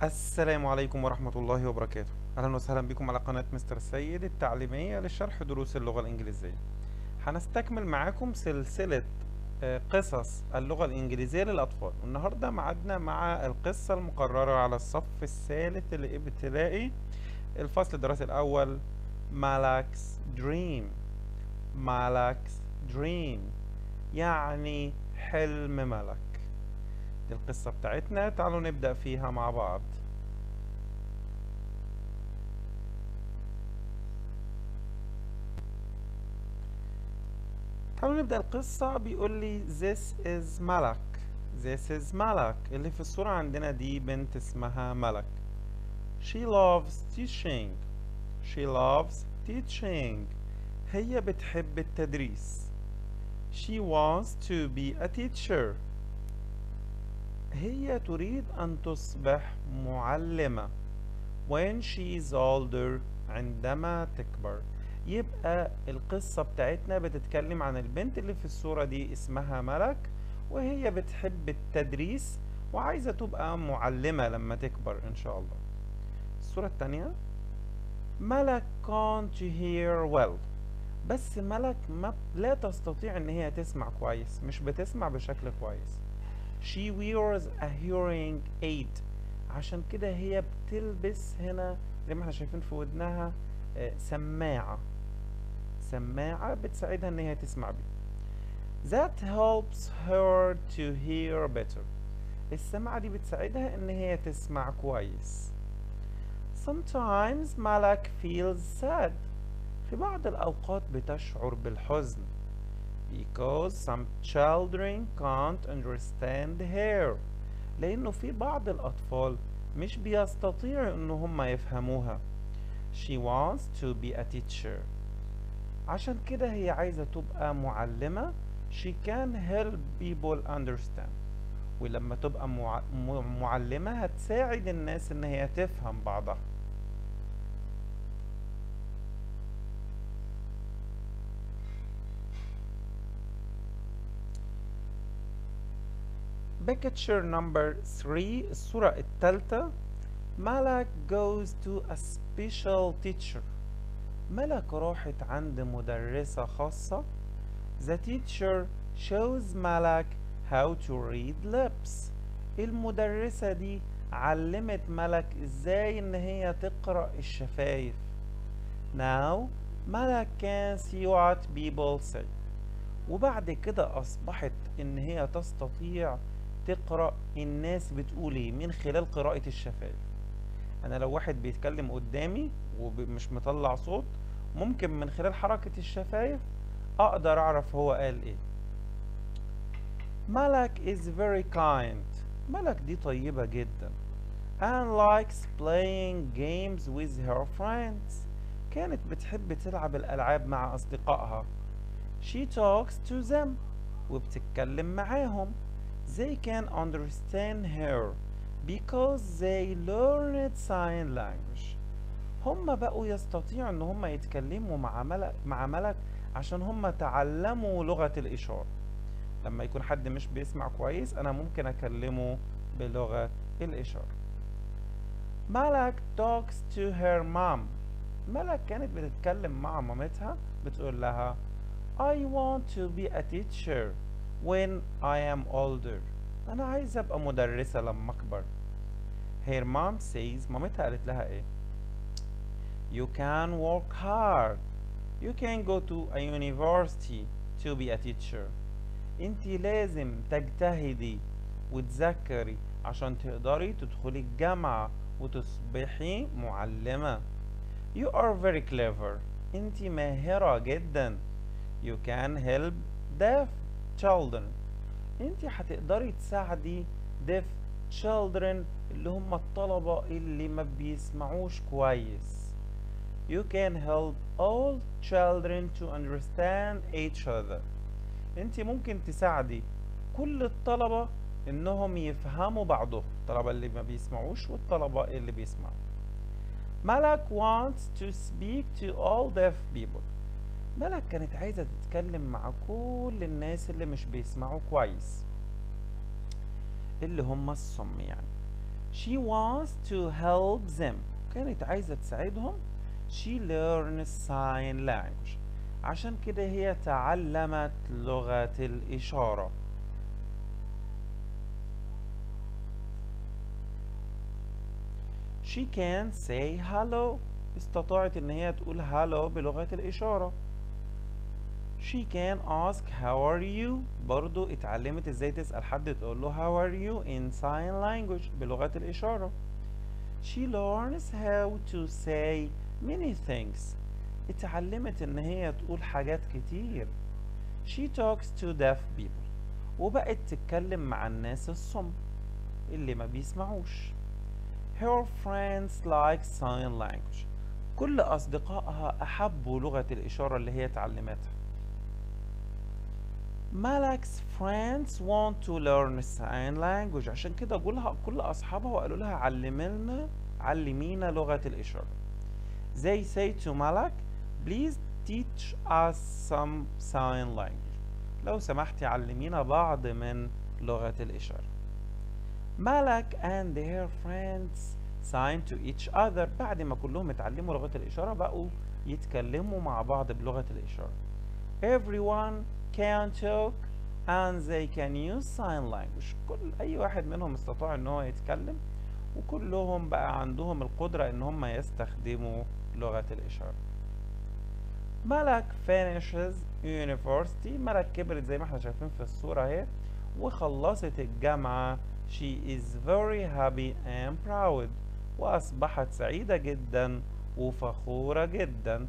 السلام عليكم ورحمة الله وبركاته أهلا وسهلا بكم على قناة مستر سيد التعليمية لشرح دروس اللغة الإنجليزية هنستكمل معاكم سلسلة آه، قصص اللغة الإنجليزية للأطفال والنهاردة معادنا مع القصة المقررة على الصف الثالث الابتدائي الفصل الدراسي الأول مالكس دريم مالكس دريم يعني حلم ملك دي القصة بتاعتنا تعالوا نبدأ فيها مع بعض تعالوا نبدأ القصة بيقول لي this is ملك this is ملك اللي في الصورة عندنا دي بنت اسمها ملك she loves teaching she loves teaching هي بتحب التدريس she wants to be a teacher هي تريد أن تصبح معلمة when she is older عندما تكبر يبقى القصة بتاعتنا بتتكلم عن البنت اللي في الصورة دي اسمها ملك وهي بتحب التدريس وعايزة تبقى معلمة لما تكبر إن شاء الله الصورة التانية ملك can't hear well بس ملك ما لا تستطيع ان هي تسمع كويس مش بتسمع بشكل كويس she wears a hearing aid عشان كده هي بتلبس هنا زي ما احنا شايفين في ودنها آه، سماعة سماعة بتساعدها ان هي تسمع بيه that helps her to hear better السماعة دي بتساعدها ان هي تسمع كويس sometimes ملك feels sad في بعض الأوقات بتشعر بالحزن because some children can't understand her لأنه في بعض الأطفال مش بيستطيعوا إن هم يفهموها she wants to be a teacher عشان كده هي عايزة تبقى معلمة she can help people understand ولما تبقى مع... م- معلمة هتساعد الناس إن هي تفهم بعضها Picture number 3 الصورة الثالثة ملك goes to a special teacher ملك راحت عند مدرسة خاصة The teacher shows ملك how to read lips المدرسة دي علمت ملك ازاي ان هي تقرأ الشفايف Now ملك can see what people say وبعد كده أصبحت إن هي تستطيع تقرأ الناس بتقول إيه من خلال قراءة الشفايف أنا لو واحد بيتكلم قدامي ومش مطلع صوت ممكن من خلال حركة الشفايف أقدر أعرف هو قال إيه ملك is very kind ملك دي طيبة جدا and likes playing games with her friends كانت بتحب تلعب الألعاب مع أصدقائها She talks to them وبتتكلم معاهم They can understand her because they learned sign language هم بقوا يستطيعوا ان هم يتكلموا مع ملك مع ملك عشان هم تعلموا لغة الإشارة لما يكون حد مش بيسمع كويس أنا ممكن أكلمه بلغة الإشارة ملك talks to her mom ملك كانت بتتكلم مع مامتها بتقول لها I want to be a teacher when I am older أنا عايزة أبقى مدرسة لما أكبر Her mom says مامتها قالت لها إيه You can work hard You can go to a university to be a teacher انت لازم تجتهدي وتذاكري عشان تقدري تدخلي الجامعة وتصبحي معلمة You are very clever انت ماهرة جدا You can help deaf children انت هتقدري تساعدي deaf children اللي هم الطلبة اللي ما بيسمعوش كويس You can help all children to understand each other انت ممكن تساعدي كل الطلبة انهم يفهموا بعضهم الطلبة اللي ما بيسمعوش والطلبة اللي بيسمعوا ملك wants to speak to all deaf people ملك كانت عايزة تتكلم مع كل الناس اللي مش بيسمعوا كويس اللي هم الصم يعني she wants to help them كانت عايزة تساعدهم she learns sign language عشان كده هي تعلمت لغة الإشارة she can say hello استطاعت ان هي تقول hello بلغة الإشارة she can ask how are you برضو اتعلمت ازاي تسأل حد تقول له how are you in sign language بلغة الإشارة she learns how to say many things اتعلمت ان هي تقول حاجات كتير she talks to deaf people وبقت تتكلم مع الناس الصم اللي ما بيسمعوش her friends like sign language كل أصدقائها أحبوا لغة الإشارة اللي هي اتعلمتها مالك's friends want to learn sign language عشان كده جولها كل أصحابها وقالوا لها علمينا علمينا لغة الإشارة they say to Malak please teach us some sign language لو سمحتي علمينا بعض من لغة الإشارة مالك and her friends sign to each other بعد ما كلهم اتعلموا لغة الإشارة بقوا يتكلموا مع بعض بلغة الإشارة everyone can talk and they can use sign language كل أي واحد منهم استطاع إن هو يتكلم وكلهم بقى عندهم القدرة إن هم يستخدموا لغة الإشارة ملك finishes university ملك كبرت زي ما احنا شايفين في الصورة اهي وخلصت الجامعة she is very happy and proud وأصبحت سعيدة جدا وفخورة جدا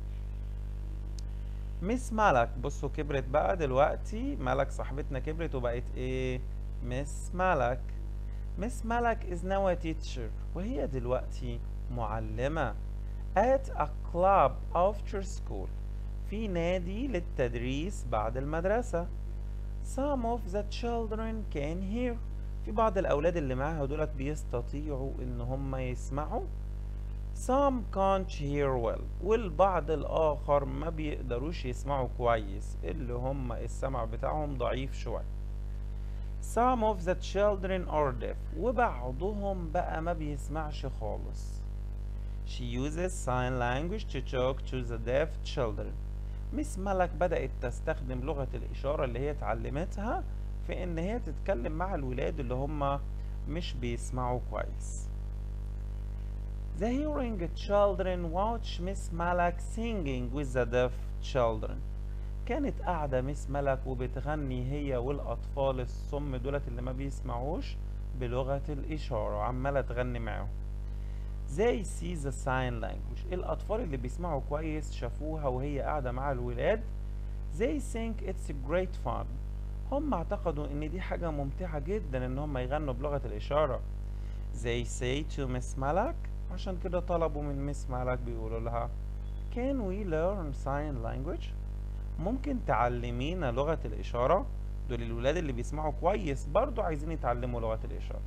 مس ملك بصوا كبرت بقى دلوقتي ملك صاحبتنا كبرت وبقت ايه مس ملك مس ملك is now a teacher وهي دلوقتي معلمة at a club after school في نادي للتدريس بعد المدرسة some of the children can hear في بعض الأولاد اللي معاها دولت بيستطيعوا إن هم يسمعوا some can't hear well والبعض الآخر ما بيقدروش يسمعوا كويس اللي هم السمع بتاعهم ضعيف شوية some of the children are deaf وبعضهم بقى ما بيسمعش خالص she uses sign language to talk to the deaf children مس ملك بدأت تستخدم لغة الإشارة اللي هي اتعلمتها في إن هي تتكلم مع الولاد اللي هم مش بيسمعوا كويس The hearing children watch Miss Malak singing with the deaf children. كانت قاعدة مس ملك وبتغني هي والأطفال الصم دولت اللي ما بيسمعوش بلغة الإشارة عمالة تغني معاهم. They see the sign language. الأطفال اللي بيسمعوا كويس شافوها وهي قاعدة مع الولاد. They think it's great fun. هم اعتقدوا إن دي حاجة ممتعة جدا إن هم يغنوا بلغة الإشارة. They say to Miss Malak عشان كده طلبوا من مس مالك بيقولوا لها Can we learn sign language؟ ممكن تعلمينا لغة الإشارة؟ دول الولاد اللي بيسمعوا كويس برضو عايزين يتعلموا لغة الإشارة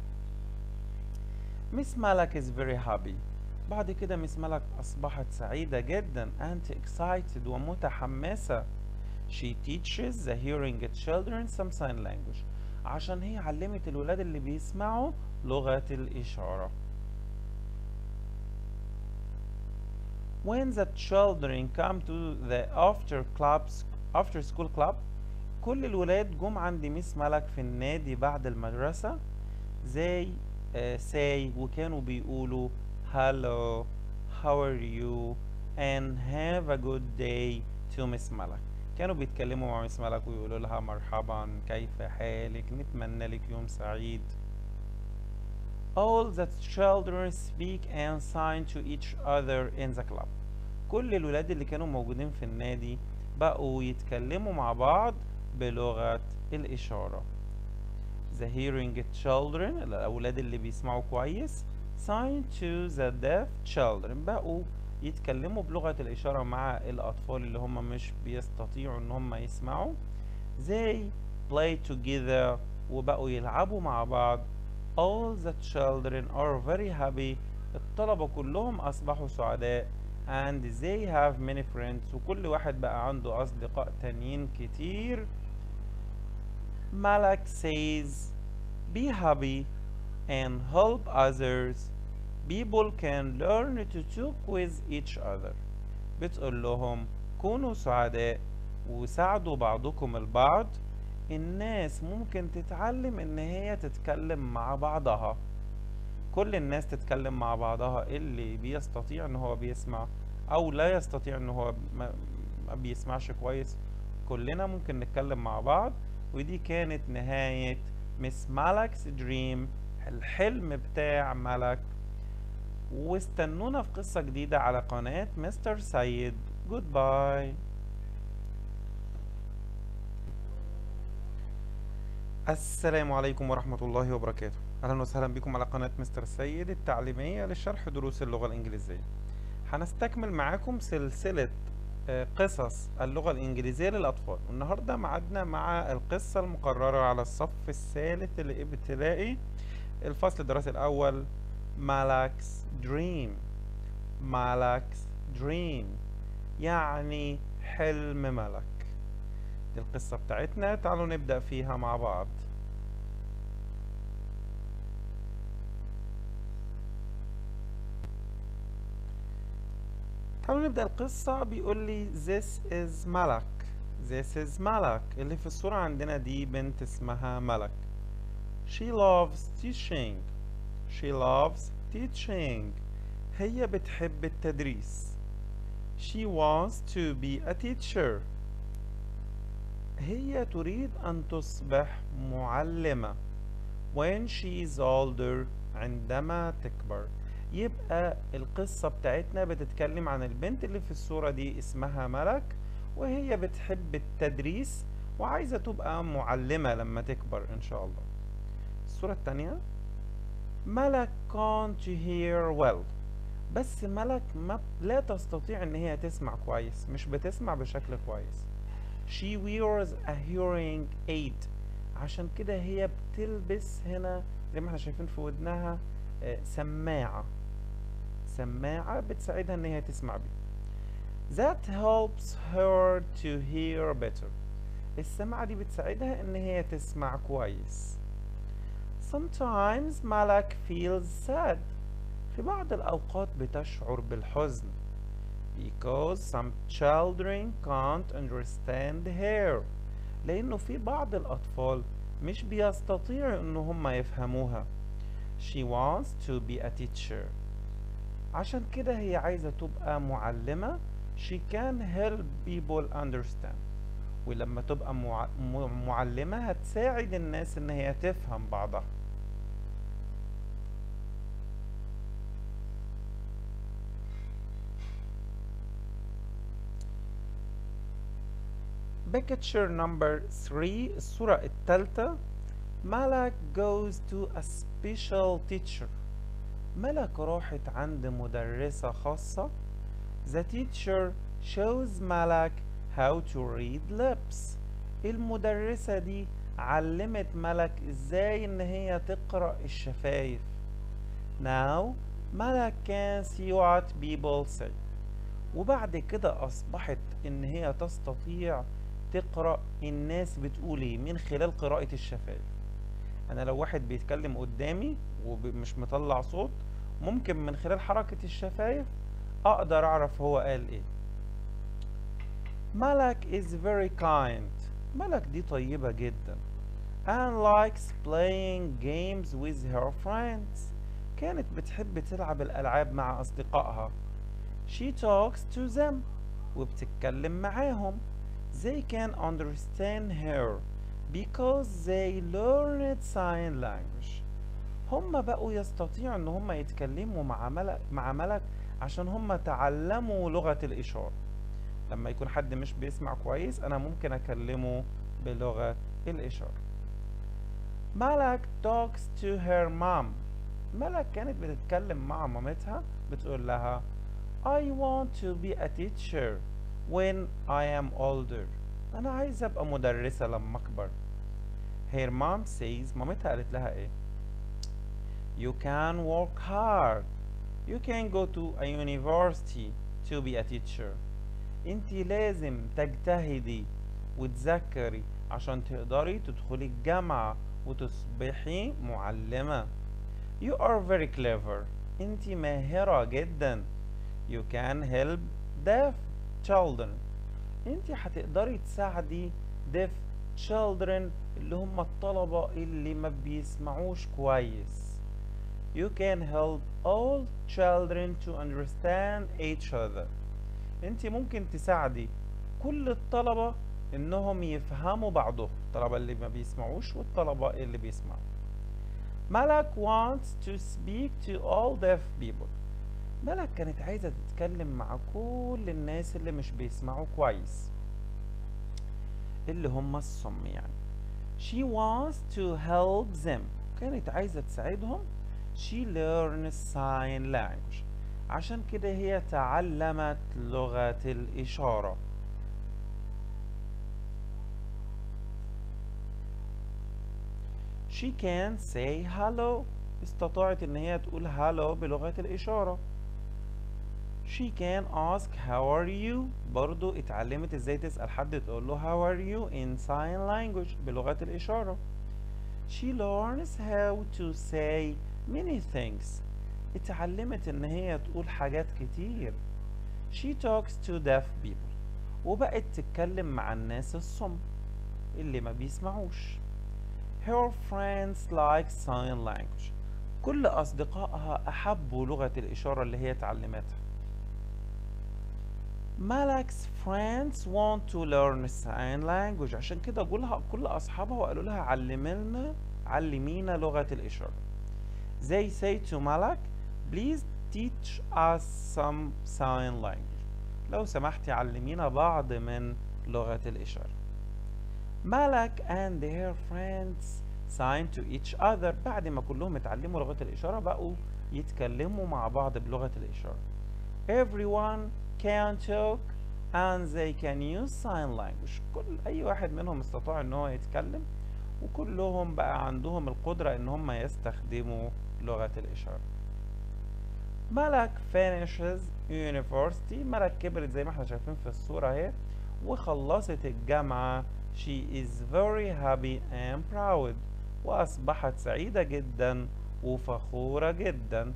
مس مالك is very happy بعد كده مس مالك أصبحت سعيدة جدا and excited ومتحمسة She teaches the hearing children some sign language عشان هي علمت الولاد اللي بيسمعوا لغة الإشارة when the children come to the after clubs after school club كل الولاد جم عند ميس ملك في النادي بعد المدرسة they uh, say وكانوا بيقولوا hello how are you and have a good day to Miss ملك كانوا بيتكلموا مع ميس ملك ويقولوا لها مرحبا كيف حالك نتمنى لك يوم سعيد All the children speak and sign to each other in the club. كل الولاد اللي كانوا موجودين في النادي بقوا يتكلموا مع بعض بلغة الإشارة. The hearing children الأولاد اللي بيسمعوا كويس sign to the deaf children بقوا يتكلموا بلغة الإشارة مع الأطفال اللي هم مش بيستطيعوا إن هم يسمعوا. They play together وبقوا يلعبوا مع بعض all the children are very happy الطلبة كلهم أصبحوا سعداء and they have many friends وكل واحد بقى عنده أصدقاء تانيين كتير ملك says be happy and help others people can learn to talk with each other بتقول لهم كونوا سعداء وساعدوا بعضكم البعض الناس ممكن تتعلم ان هي تتكلم مع بعضها كل الناس تتكلم مع بعضها اللي بيستطيع ان هو بيسمع او لا يستطيع ان هو ما ما بيسمعش كويس كلنا ممكن نتكلم مع بعض ودي كانت نهاية مس مالك's دريم الحلم بتاع ملك واستنونا في قصة جديدة على قناة مستر سيد جود باي السلام عليكم ورحمة الله وبركاته أهلا وسهلا بكم على قناة مستر سيد التعليمية لشرح دروس اللغة الإنجليزية هنستكمل معاكم سلسلة آه، قصص اللغة الإنجليزية للأطفال والنهاردة معادنا مع القصة المقررة على الصف الثالث الابتدائي الفصل الدراسي الأول مالكس دريم مالكس دريم يعني حلم ملك دي القصة بتاعتنا تعالوا نبدأ فيها مع بعض تعالوا نبدأ القصة بيقول لي this is ملك this is ملك اللي في الصورة عندنا دي بنت اسمها ملك she loves teaching she loves teaching هي بتحب التدريس she wants to be a teacher هي تريد أن تصبح معلمة when she is older عندما تكبر يبقى القصة بتاعتنا بتتكلم عن البنت اللي في الصورة دي اسمها ملك وهي بتحب التدريس وعايزة تبقى معلمة لما تكبر إن شاء الله الصورة التانية ملك can't hear well بس ملك ما لا تستطيع ان هي تسمع كويس مش بتسمع بشكل كويس she wears a hearing aid عشان كده هي بتلبس هنا زي ما احنا شايفين في ودنها آه، سماعة سماعة بتساعدها ان هي تسمع بيه that helps her to hear better السماعة دي بتساعدها ان هي تسمع كويس sometimes ملك feels sad في بعض الأوقات بتشعر بالحزن because some children can't understand her لأنه في بعض الأطفال مش بيستطيعوا إن هم يفهموها she wants to be a teacher عشان كده هي عايزة تبقى معلمة she can help people understand ولما تبقى مع... م- معلمة هتساعد الناس إن هي تفهم بعضها Picture number 3 الصورة الثالثة ملك goes to a special teacher ملك راحت عند مدرسة خاصة The teacher shows ملك how to read lips المدرسة دي علمت ملك ازاي ان هي تقرأ الشفايف Now ملك can see what people say وبعد كده أصبحت إن هي تستطيع تقرأ الناس بتقول إيه من خلال قراءة الشفايف أنا لو واحد بيتكلم قدامي ومش مطلع صوت ممكن من خلال حركة الشفايف أقدر أعرف هو قال إيه ملك is very kind ملك دي طيبة جدا and likes playing games with her friends كانت بتحب تلعب الألعاب مع أصدقائها She talks to them وبتتكلم معاهم They can understand her because they learned sign language هم بقوا يستطيعوا ان هم يتكلموا مع ملك مع ملك عشان هم تعلموا لغة الإشارة لما يكون حد مش بيسمع كويس أنا ممكن أكلمه بلغة الإشارة ملك talks to her mom ملك كانت بتتكلم مع مامتها بتقول لها I want to be a teacher when I am older أنا عايزة أبقى مدرسة لما أكبر Her mom says مامتها قالت لها إيه You can work hard You can go to a university to be a teacher انت لازم تجتهدي وتذاكري عشان تقدري تدخلي الجامعة وتصبحي معلمة You are very clever انت ماهرة جدا You can help deaf children انت هتقدري تساعدي deaf children اللي هم الطلبة اللي ما بيسمعوش كويس You can help all children to understand each other انت ممكن تساعدي كل الطلبة انهم يفهموا بعضهم الطلبة اللي ما بيسمعوش والطلبة اللي بيسمعوا ملك wants to speak to all deaf people ملك كانت عايزة تتكلم مع كل الناس اللي مش بيسمعوا كويس اللي هم الصم يعني she wants to help them كانت عايزة تساعدهم she learns sign language عشان كده هي تعلمت لغة الإشارة she can say hello استطاعت ان هي تقول hello بلغة الإشارة she can ask how are you برضو اتعلمت ازاي تسأل حد تقول له how are you in sign language بلغة الإشارة she learns how to say many things اتعلمت ان هي تقول حاجات كتير she talks to deaf people وبقت تتكلم مع الناس الصم اللي ما بيسمعوش her friends like sign language كل أصدقائها أحبوا لغة الإشارة اللي هي اتعلمتها مالك's friends want to learn sign language عشان كده جولها كل أصحابها وقالوا لها علمينا علمينا لغة الإشارة they say to Malak please teach us some sign language لو سمحتي علمينا بعض من لغة الإشارة مالك and her friends sign to each other بعد ما كلهم اتعلموا لغة الإشارة بقوا يتكلموا مع بعض بلغة الإشارة everyone can talk and they can use sign language كل أي واحد منهم استطاع إن هو يتكلم وكلهم بقى عندهم القدرة إن هم يستخدموا لغة الإشارة ملك finishes university ملك كبرت زي ما احنا شايفين في الصورة اهي وخلصت الجامعة she is very happy and proud وأصبحت سعيدة جدا وفخورة جدا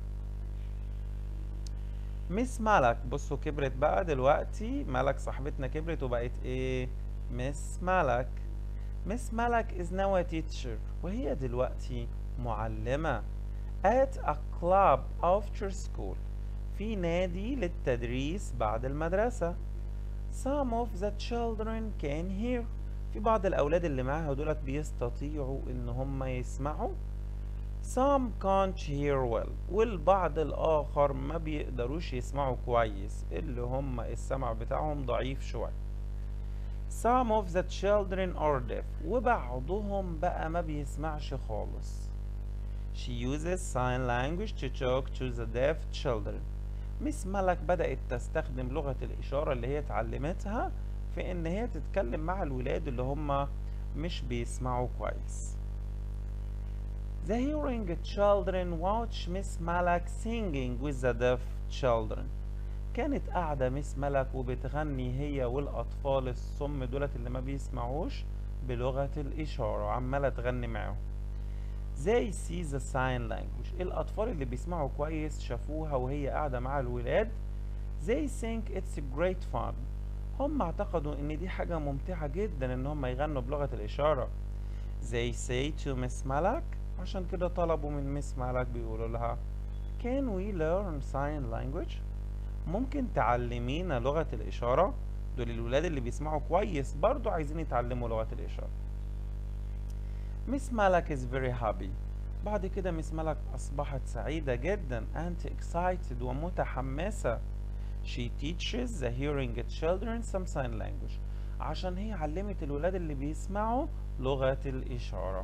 مس ملك بصوا كبرت بقى دلوقتي ملك صاحبتنا كبرت وبقت ايه مس ملك مس ملك is now a teacher وهي دلوقتي معلمة at a club after school في نادي للتدريس بعد المدرسة some of the children can hear في بعض الأولاد اللي معاها دولت بيستطيعوا إن هم يسمعوا some can't hear well والبعض الآخر ما بيقدروش يسمعوا كويس اللي هم السمع بتاعهم ضعيف شوية some of the children are deaf وبعضهم بقى ما بيسمعش خالص she uses sign language to talk to the deaf children مس ملك بدأت تستخدم لغة الإشارة اللي هي اتعلمتها في إن هي تتكلم مع الولاد اللي هم مش بيسمعوا كويس The hearing children watch Miss Malak singing with the deaf children. كانت قاعدة مس ملك وبتغني هي والأطفال الصم دولت اللي ما بيسمعوش بلغة الإشارة عمالة تغني معاهم. They see the sign language. الأطفال اللي بيسمعوا كويس شافوها وهي قاعدة مع الولاد. They think it's great fun. هم اعتقدوا إن دي حاجة ممتعة جدا إن هم يغنوا بلغة الإشارة. They say to Miss Malak عشان كده طلبوا من مس مالك بيقولوا لها Can we learn sign language؟ ممكن تعلمينا لغة الإشارة؟ دول الولاد اللي بيسمعوا كويس برضو عايزين يتعلموا لغة الإشارة مس مالك is very happy بعد كده مس مالك أصبحت سعيدة جدا and excited ومتحمسة She teaches the hearing children some sign language عشان هي علمت الولاد اللي بيسمعوا لغة الإشارة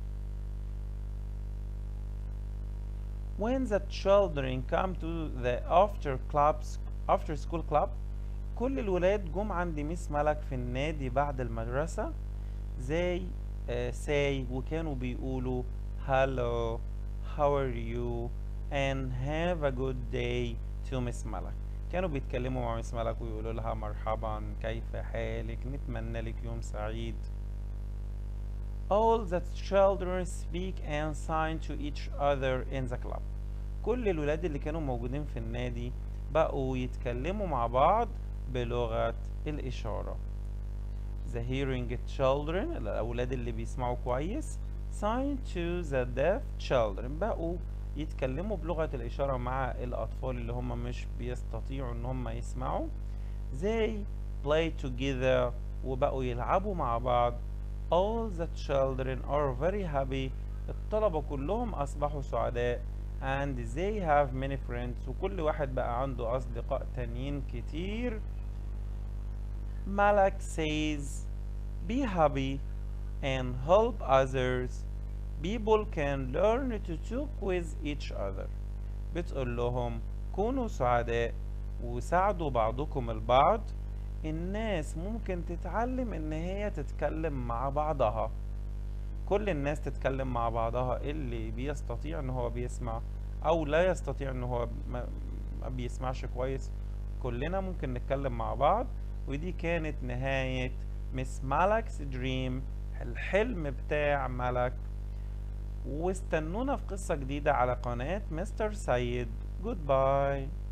when the children come to the after clubs after school club كل الولاد جم عند ميس ملك في النادي بعد المدرسة they uh, say وكانوا بيقولوا hello how are you and have a good day to Miss ملك كانوا بيتكلموا مع ميس ملك ويقولوا لها مرحبا كيف حالك نتمنى لك يوم سعيد all the children speak and sign to each other in the club كل الولاد اللي كانوا موجودين في النادي بقوا يتكلموا مع بعض بلغة الإشارة the hearing children الأولاد اللي بيسمعوا كويس sign to the deaf children بقوا يتكلموا بلغة الإشارة مع الأطفال اللي هم مش بيستطيعوا إن هم يسمعوا they play together وبقوا يلعبوا مع بعض all the children are very happy الطلبة كلهم أصبحوا سعداء and they have many friends وكل واحد بقى عنده أصدقاء تانيين كتير Malak says be happy and help others people can learn to talk with each other بتقول لهم كونوا سعداء وساعدوا بعضكم البعض الناس ممكن تتعلم ان هي تتكلم مع بعضها كل الناس تتكلم مع بعضها اللي بيستطيع ان هو بيسمع او لا يستطيع ان هو ما ما بيسمعش كويس كلنا ممكن نتكلم مع بعض ودي كانت نهاية مس مالك's دريم الحلم بتاع ملك واستنونا في قصة جديدة على قناة مستر سيد جود باي